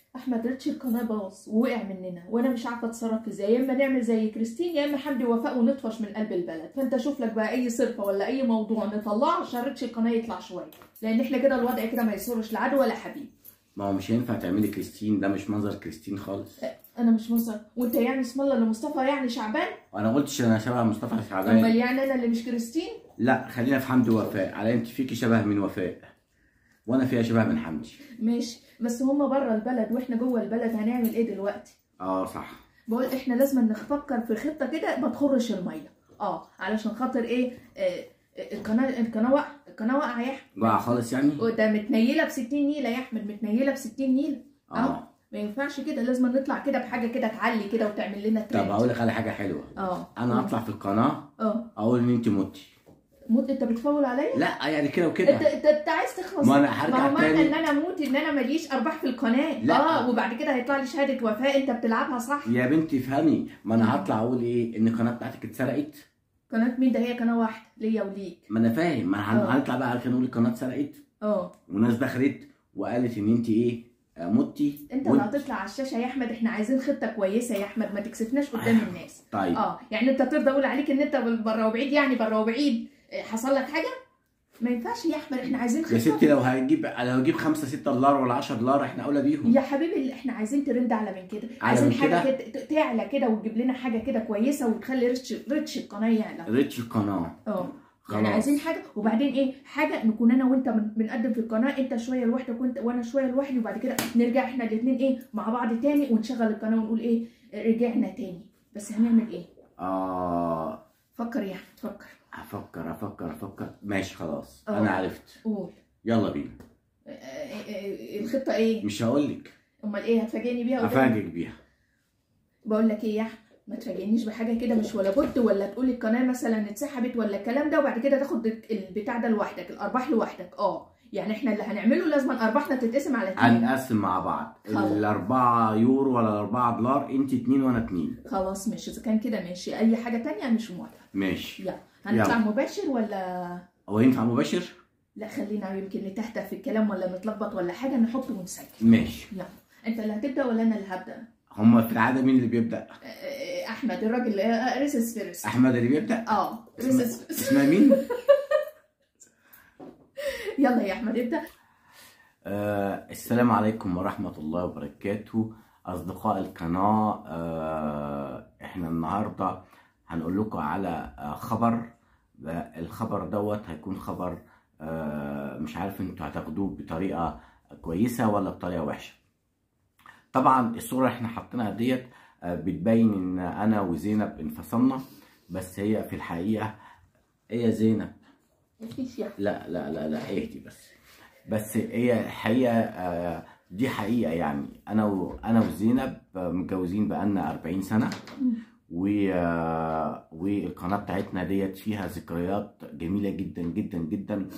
احمد ريتش القناه باظ ووقع مننا وانا مش عارفه اتصرف ازاي يا اما نعمل زي كريستين يا اما حمدي وفاء ونطفش من قلب البلد فانت شوف لك بقى اي صرفه ولا اي موضوع نطلعه عشان ريتش القناه يطلع شويه لان احنا كده الوضع كده ما يسرش لا عدو ولا حبيب ما هو مش هينفع تعملي كريستين ده مش منظر كريستين خالص انا مش مصر وانت يعني اسم الله لمصطفى يعني شعبان وانا قلتش انا شبه مصطفى امال شعبان يعني انا اللي مش كريستين لا خلينا في حمدي ووفاء على انت فيكي شبه من وفاء وانا فيها شبه من حمدي ماشي بس هما بره البلد واحنا جوه البلد هنعمل ايه دلوقتي اه صح بقول احنا لازم نفكر في خطه كده ما تخرش الميه اه علشان خاطر ايه آه القناه القناه واقعه القناه واقعه يا احمد بقى خالص يعني وده متنيله ب 60 نيله يا احمد متنيله ب 60 نيله اه ما ينفعش كده لازم نطلع كده بحاجه كده تعلي كده وتعمل لنا طب ترند هقول لك على حاجه حلوه اه انا هطلع في القناه اه اقول ان انت متي موت انت بتفول عليا لا يعني كده انت وكده انت انت عايز تخلص ما أنا هرجع ما هو معنى تاني. ان انا اموت ان انا ماليش ارباح في القناه لا. اه وبعد كده هيطلع لي شهاده وفاء انت بتلعبها صح يا بنتي افهمي ما انا هطلع اقول ايه ان القناه بتاعتك اتسرقت قناه مين ده هي قناه واحده ليا وليك ما انا فاهم ما هن- آه. هنطلع بقى عشان نقول القناه اتسرقت اه وناس دخلت وقالت ان انت ايه آه، متي انت اللي وانت- هتطلع على الشاشه يا احمد احنا عايزين خطه كويسه يا احمد ما تكسفناش قدام الناس طيب اه يعني انت ترضى اقول عليك ان انت بره وبعيد يعني بره وبعيد اه، حصل لك حاجه ما ينفعش يا احمد احنا عايزين خطه يا ستي لو هجيب لو هجيب 5 6 دولار ولا 10 دولار احنا اولى بيهم يا حبيبي احنا عايزين ترند اعلى من كده أعلى عايزين من حاجه كده؟ كده ت- تعلى كده وتجيب لنا حاجه كده كويسه وتخلي ريتش ريتش القناه يعلى ريتش القناه اه خلاص. يعني عايزين حاجه وبعدين ايه حاجه نكون انا وانت من- بنقدم في القناه انت شويه لوحدك وانت وانا شويه لوحدي وبعد كده نرجع احنا الاثنين ايه مع بعض تاني ونشغل القناه ونقول ايه رجعنا تاني بس هنعمل ايه اه فكر يا احمد فكر افكر افكر افكر ماشي خلاص آه. انا عرفت قول يلا بينا اه، اه، اه، الخطه ايه مش هقول لك امال ايه هتفاجئني بيها قدام افاجئك بيها بقول لك ايه يا احمد ما تفاجئنيش بحاجه كده مش ولا بد ولا تقولي القناه مثلا اتسحبت ولا الكلام ده وبعد كده تاخد البتاع ده لوحدك الارباح لوحدك اه يعني احنا اللي هنعمله لازم ارباحنا تتقسم على اتنين هنقسم مع بعض خلاص. الأربعة يورو ولا الأربعة دولار أنت اتنين وأنا اتنين خلاص ماشي اذا كان كده ماشي اي حاجه تانية مش موافقه ماشي يلا هنطلع يلا. مباشر ولا هو ينفع مباشر؟ لا خلينا يمكن نتهته في الكلام ولا نتلخبط ولا حاجه نحط ونسجل ماشي يلا انت اللي هتبدا ولا انا اللي هبدا هما في العادة مين اللي بيبدأ؟ اه، اه، احمد الراجل اه، ريسس فيرست أحمد اللي بيبدأ؟ اه اسمها, ريسس فيرست اسمها مين؟ يلا يا احمد ابدا آه السلام عليكم ورحمة الله وبركاته أصدقاء القناة آه إحنا النهاردة هنقول لكم على آه خبر آه، الخبر دوت هيكون خبر آه مش عارف انتوا هتاخدوه بطريقة كويسة ولا بطريقة وحشة طبعا الصورة احنا حاطينها ديت آه بتبين ان انا وزينب انفصلنا بس هي في الحقيقة هي زينب مفيش يا أحمد. لا لا لا لا اهدي بس بس هي الحقيقه آه، دي حقيقه يعني انا و... انا وزينب آه، متجوزين بقالنا 40 سنه و آه، والقناه بتاعتنا ديت فيها ذكريات جميله جدا جدا جدا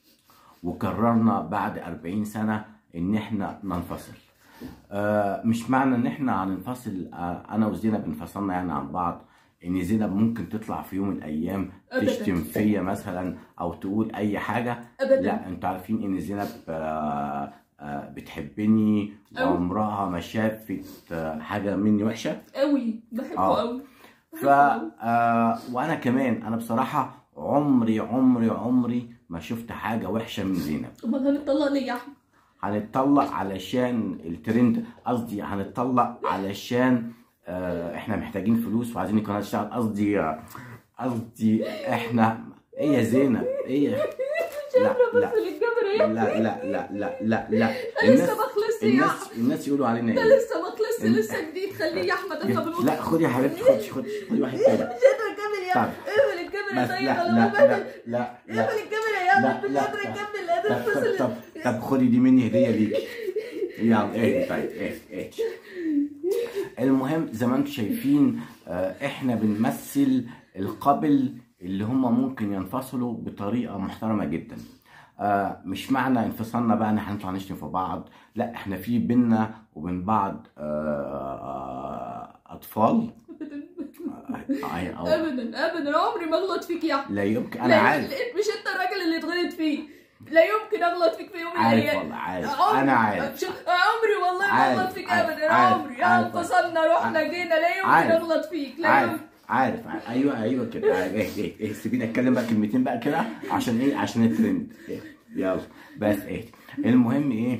وقررنا بعد 40 سنه ان احنا ننفصل آه، مش معنى ان احنا هننفصل آه، انا وزينب انفصلنا يعني عن بعض ان زينب ممكن تطلع في يوم من الايام أبداً. تشتم فيا مثلا او تقول اي حاجه ابدا لا انتوا عارفين ان زينب آه، آه، بتحبني أوي. وعمرها ما شافت آه، حاجه مني وحشه قوي بحبه آه. قوي ف آه، وانا كمان انا بصراحه عمري عمري عمري ما شفت حاجه وحشه من زينب امال هنطلق ليه يا احمد هنتطلق علشان الترند قصدي هنتطلق علشان آه، احنا محتاجين فلوس وعايزين القناه تشتغل قصدي قصدي احنا ايه يا زينب ايه لا لا للكاميرا لا لا لا لا لا لا لسه الناس ما خلصش يا الناس احمد الناس يقولوا علينا ده ايه لسه ما خلصش إن- لسه جديد خليه يا احمد احنا بنقول لا خدي يا حبيبتي خدي خدي خدي واحد تاني مش قادره اكمل يا طيب. اقفل الكاميرا بس طيب لا انا لا ببهدل لا لا لا اقفل الكاميرا يا لا، احمد مش لا، قادره لا. اكمل قادره طب طب اتفصل طب طب خدي دي مني هديه ليكي يلا اهدي طيب اهدي اهدي المهم زي ما انتم شايفين آه، احنا بنمثل القبل اللي هم ممكن ينفصلوا بطريقه محترمه جدا آه، مش معنى انفصالنا بقى ان احنا هنطلع نشتم في بعض لا احنا في بينا وبين بعض آه، آه، اطفال آه، أو- ابدا ابدا عمري ما اغلط فيك يا احمد لا يمكن انا لا، عارف مش انت الراجل اللي اتغلط فيه لا يمكن اغلط فيك في يوم من عارف الايام والله عارف عمري- انا عارف شوف، عمري والله والله ما عارف، اغلط فيك عارف، ابدا يا عارف، عمري يا عارف. انفصلنا رحنا جينا لا يمكن عارف. اغلط فيك لا عارف يمكن عارف عارف. ايوه ايوه كده عارف. ايه ايه ايه سيبيني اتكلم بقى كلمتين بقى كده عشان ايه عشان الترند إيه. يلا بس ايه المهم ايه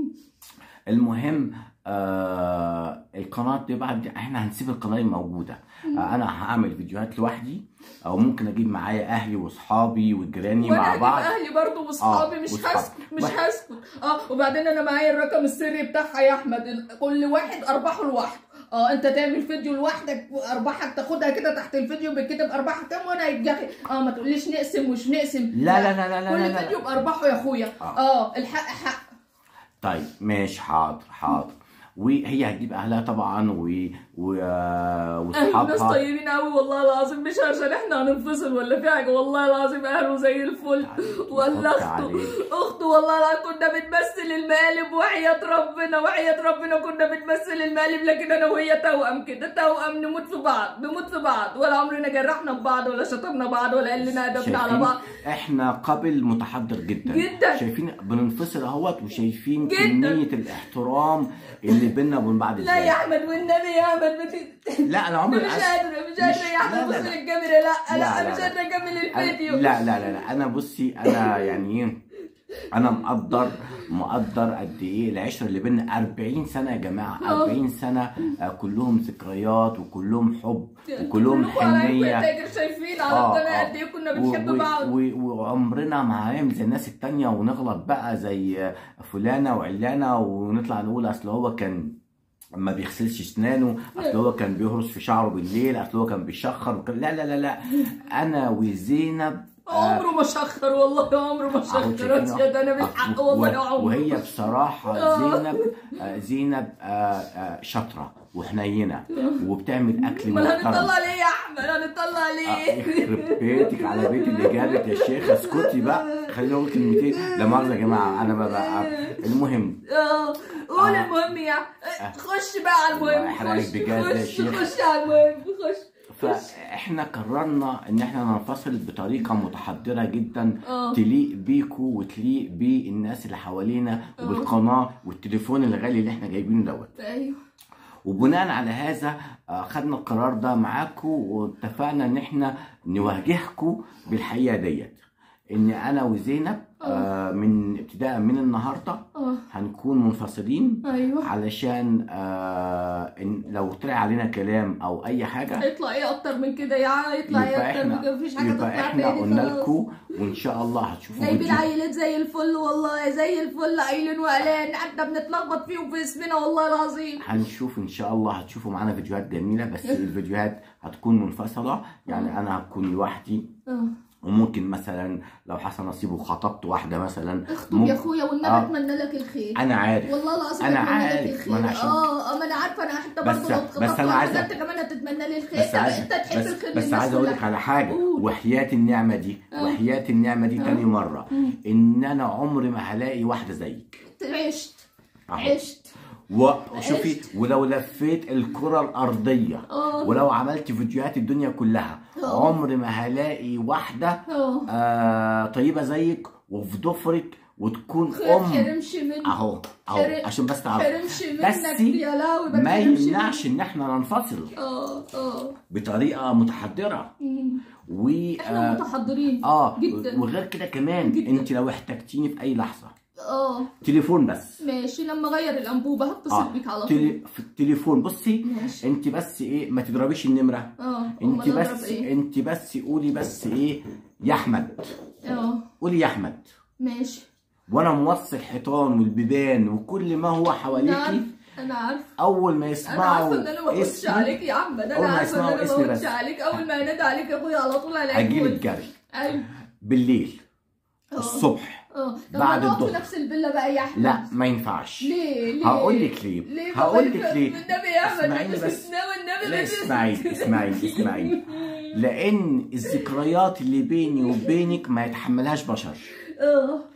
المهم آه القناه دي بعد احنا هنسيب القناه موجوده آه انا هعمل فيديوهات لوحدي او ممكن اجيب معايا اهلي واصحابي وجيراني وانا مع هجيب بعض اهلي برضه واصحابي آه، مش وأصحابي. هسكت مش بس- هسكت اه وبعدين انا معايا الرقم السري بتاعها يا احمد ال- كل واحد ارباحه لوحده اه انت تعمل فيديو لوحدك ارباحك تاخدها كده تحت الفيديو بكتب ارباحك كام وانا هيتجحي اه ما تقوليش نقسم مش نقسم لا لا لا لا لا كل لا لا. فيديو بارباحه يا اخويا آه. اه الحق حق طيب ماشي حاضر حاضر وهي هتجيب اهلها طبعا و... و... اهل ناس واصحابها طيبين قوي والله العظيم مش عشان احنا هننفصل ولا في حاجه والله العظيم اهله زي الفل ولا حط اخته عليك. اخته والله لا كنا بنمثل المقالب وحياة ربنا وحياة ربنا كنا بنمثل المقالب لكن انا وهي توأم كده توأم نموت في بعض نموت في بعض ولا عمرنا جرحنا في بعض ولا شطبنا بعض ولا قلنا ادبنا على شايفين بعض احنا قبل متحضر جدا جدا. شايفين بننفصل اهوت وشايفين جدا. كميه الاحترام اللي بينا وبين بعض لا يا ازاي احمد والنبي يا احمد ما ت- لا انا عمري مش أس- قادره مش قادره يا احمد لا، بص لا، لا. للكاميرا لا لا، لا لا، مش لا. قادره اكمل أنا- الفيديو لا لا لا لا انا بصي انا يعني ايه انا مقدر مقدر قد ايه العشره اللي بينا 40 سنه يا جماعه آه. 40 سنه آه، كلهم ذكريات وكلهم حب وكلهم كلكم على عينكم يا حنيه تاجر شايفين على آه، القناه آه. قد ايه كنا و- بنحب و- بعض و- وعمرنا ما هنعمل زي الناس التانية ونغلط بقى زي فلانة وعلانة ونطلع نقول أصل هو كان ما بيغسلش اسنانه اصل هو كان بيهرس في شعره بالليل اصل هو كان بيشخر وكان- لا لا لا لا انا وزينب آه، عمره ما شخر والله عمره ما أهو شخر شايفين يا ده انا بالحق و- والله عمره وهي بصراحة آه. زينب آه، زينب آه، آه، شاطرة وحنينة وبتعمل أكل امال محترم هنطلع ليه يا احمد هنطلع آه، ليه يخرب بيتك على بيت الإجابة يا شيخ اسكتي بقى خليني أقول كلمتين لا مؤاخذة يا جماعة أنا بقى, بقى المهم اه قول آه. المهم يا خش بقى على المهم الله يحرقك خش بجد يا خش شيخ. خش على المهم خش فاحنا قررنا ان احنا ننفصل بطريقه متحضره جدا آه. تليق بيكو وتليق بالناس اللي حوالينا آه. وبالقناه والتليفون الغالي اللي احنا جايبينه دوت ايوه وبناء على هذا آه، خدنا القرار ده معاكم واتفقنا ان احنا نواجهكم بالحقيقه ديت ان انا وزينب آه، من ابتداء من النهارده اه هنكون منفصلين ايوه علشان آه إن لو طلع علينا كلام او اي حاجه هيطلع ايه اكتر من كده يا هيطلع يبقى ايه اكتر من احنا كده مفيش حاجه يبقى تطلع احنا تاني قلنا خلاص. لكم وان شاء الله هتشوفوا جايبين فيديو عيلات زي الفل والله زي الفل قايلين وقلان حتى بنتلخبط فيهم في اسمنا والله العظيم هنشوف ان شاء الله هتشوفوا معانا فيديوهات جميله بس الفيديوهات هتكون منفصله يعني انا هكون لوحدي اه وممكن مثلا لو حصل نصيب وخطبت واحده مثلا اخطب يا ممكن- اخويا والنبي آه. اتمنى لك الخير انا عارف والله العظيم أنا اتمنى لك عارف، الخير ما أنا عشان- اه اه ما انا عارفه انا حتى بس- برضه لو بس اتخطبت أنا واحدة، عايز- انت كمان هتتمنى لي الخير بس انت عايز انت تحب بس, الخير بس للناس عايز اقول لك كلها. على حاجه قول. وحياه النعمه دي آه. وحياه النعمه دي آه. تاني مره مم. ان انا عمري ما هلاقي واحده زيك عشت أهو. عشت وشوفي ولو لفيت الكرة الأرضية اه ولو عملت فيديوهات الدنيا كلها آه. عمر ما هلاقي واحدة اه آه طيبة زيك وفي ضفرك وتكون خير أم حرمش منك أهو أهو حرم- عشان بس تعرف حرمش بس منك يا لاوي ما حرمش يمنعش منك. إن إحنا ننفصل اه اه بطريقة متحضرة مم. و احنا آه, متحضرين آه جدا وغير كده كمان جدا. أنت لو احتجتيني في أي لحظة اه تليفون بس ماشي لما اغير الانبوبه هتصل آه بيك على طول تلي... في التليفون بصي ماشي انت بس ايه ما تضربيش النمره اه انت أمال أضرب بس ايه انت بس قولي بس ايه يا احمد اه قولي يا احمد ماشي وانا موصي الحيطان والبيبان وكل ما هو انا حواليكي عارف انا عارف اول ما انا يسمعوا عارفه ان انا ما قلتش اسمي عليك يا احمد أول انا ما عارفه ان يسمعوا انا ما اسمي قلتش بس. عليك اول ما ينادى عليك يا اخويا على طول هلاقيك هجيلك قلت. جري ايوه بالليل آه. الصبح اه طب بعد ما نقعد في الظهر. نفس الفيلا بقى يا احمد لا ما ينفعش ليه ليه هقول لك ليه ليه هقول لك بابا؟ ليه والنبي يا احمد اسمعيني بس. والنبي لا بس. اسمعيني اسمعيني اسمعيني لان الذكريات اللي بيني وبينك ما يتحملهاش بشر اه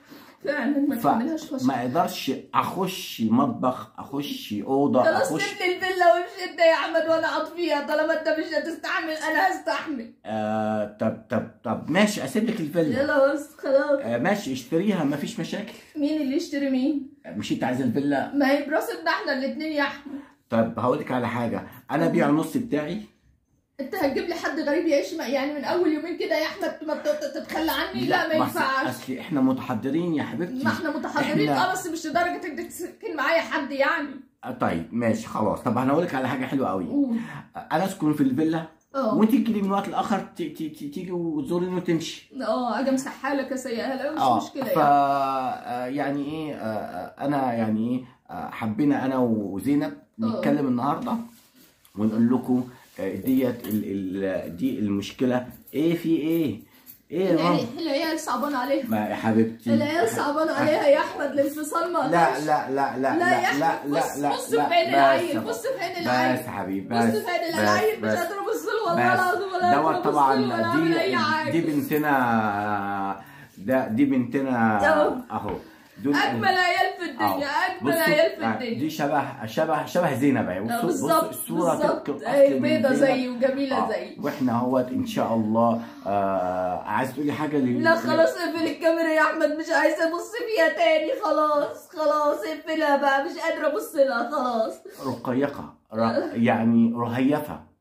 فعلا ما ف- تعملهاش فشل ما اقدرش اخش مطبخ اخش اوضه خلاص اخش سيب لي الفيلا وامشي انت يا احمد وانا اقعد فيها طالما انت مش هتستحمل انا هستحمل آه طب طب طب ماشي اسيب لك الفيلا يلا بس خلاص آه ماشي اشتريها ما فيش مشاكل مين اللي يشتري مين؟ مش انت عايزه الفيلا ما هي براسنا احنا الاثنين يا احمد طب هقول لك على حاجه انا ابيع النص بتاعي انت هتجيب لي حد غريب يعيش مع يعني من اول يومين كده يا احمد ما ت- تتخلى عني لا ما بس ينفعش اصل احنا متحضرين يا حبيبتي ما احنا متحضرين إحنا- اه بس مش لدرجه انك تسكن معايا حد يعني آه، طيب ماشي خلاص طب انا هقول لك على حاجه حلوه قوي قول انا اسكن في الفيلا اه وانت تجي من وقت لاخر ت- ت- ت- تيجي وتزوريني وتمشي اه اجي امسحها لك اسيئها لك اه مش مشكله ف يعني آه، يعني ايه آه، آه، انا يعني ايه آه، حبينا انا وزينب نتكلم النهارده ونقول لكم آه، ديت ال ال دي المشكله ايه في ايه ايه يا ماما العيال العيال صعبان عليها ما يا حبيبتي العيال صعبان عليها يا احمد الانفصال ما لا قدرش. لا لا لا لا يا لا احمد لا بص لا بص لا في عين بس العيل يا بص في عين بس العيل يا حبيبي بص بس في عين بس العيل مش بس قادره ابص له والله بس العظيم ولا قادره دوت ابص له طبعا ولا اعمل اي دي حاجه دي بنتنا ده دي بنتنا أهو. اهو دول اجمل عيال في الدنيا أهو. اجمل بصوا، عيال في آه، الدنيا دي شبه شبه شبه زينب اهي آه، بصوا بصوا بالظبط الصوره بالظبط تبقى أي أصل من بيضه زينب. زيي وجميله آه، زيي واحنا اهوت ان شاء الله آه عايز تقولي حاجه لل لا خلاص اقفل الكاميرا يا احمد مش عايزه ابص فيها تاني خلاص خلاص اقفلها بقى مش قادره ابص لها خلاص رقيقه ر... يعني رهيفه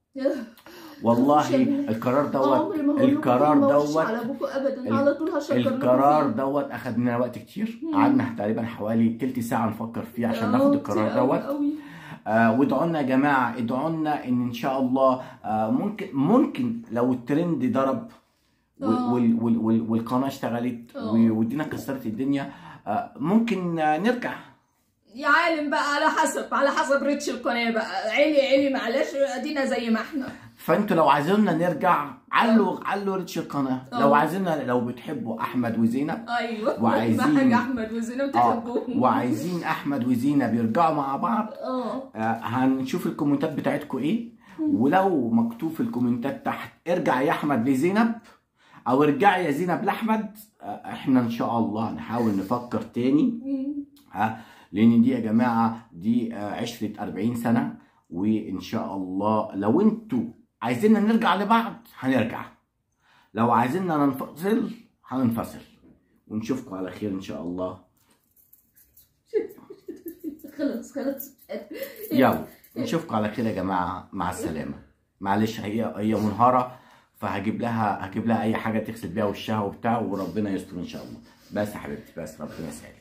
والله شباب. القرار دوت عمري ما هقول لكم القرار كلمة وحشة دوت على ابوكم ابدا ال- على طول هشكر لكم القرار فيه. دوت اخد مننا وقت كتير مم. قعدنا تقريبا حوالي تلت ساعه نفكر فيه عشان آه، ناخد كتير القرار أوي دوت أوي. آه وادعوا لنا يا جماعه ادعوا لنا ان ان شاء الله آه ممكن ممكن لو الترند ضرب وال آه. وال وال وال والقناه اشتغلت آه. و- والدنيا كسرت الدنيا آه ممكن آه نرجع يا عالم بقى على حسب على حسب ريتش القناه بقى عيلي عيلي معلش ادينا زي ما احنا فانتوا لو عايزيننا نرجع علوا علوا ريتش القناه آه. لو عايزيننا لو بتحبوا احمد وزينب ايوه وعايزين- اهم حاجه احمد وزينب اه تحبوهم وعايزين احمد وزينب يرجعوا مع بعض اه آه، هنشوف الكومنتات بتاعتكم ايه ولو مكتوب في الكومنتات تحت ارجع يا احمد لزينب او ارجعي يا زينب لاحمد آه، احنا ان شاء الله هنحاول نفكر تاني مم. ها لان دي يا جماعه دي آه، عشره 40 سنه وان شاء الله لو انتوا عايزيننا نرجع لبعض هنرجع لو عايزيننا ننفصل هننفصل ونشوفكم على خير ان شاء الله خلاص خلاص يلا نشوفكم على خير يا جماعه مع السلامه معلش هي هي منهاره فهجيب لها هجيب لها اي حاجه تغسل بيها وشها وبتاع وربنا يستر ان شاء الله بس يا حبيبتي بس ربنا يسهل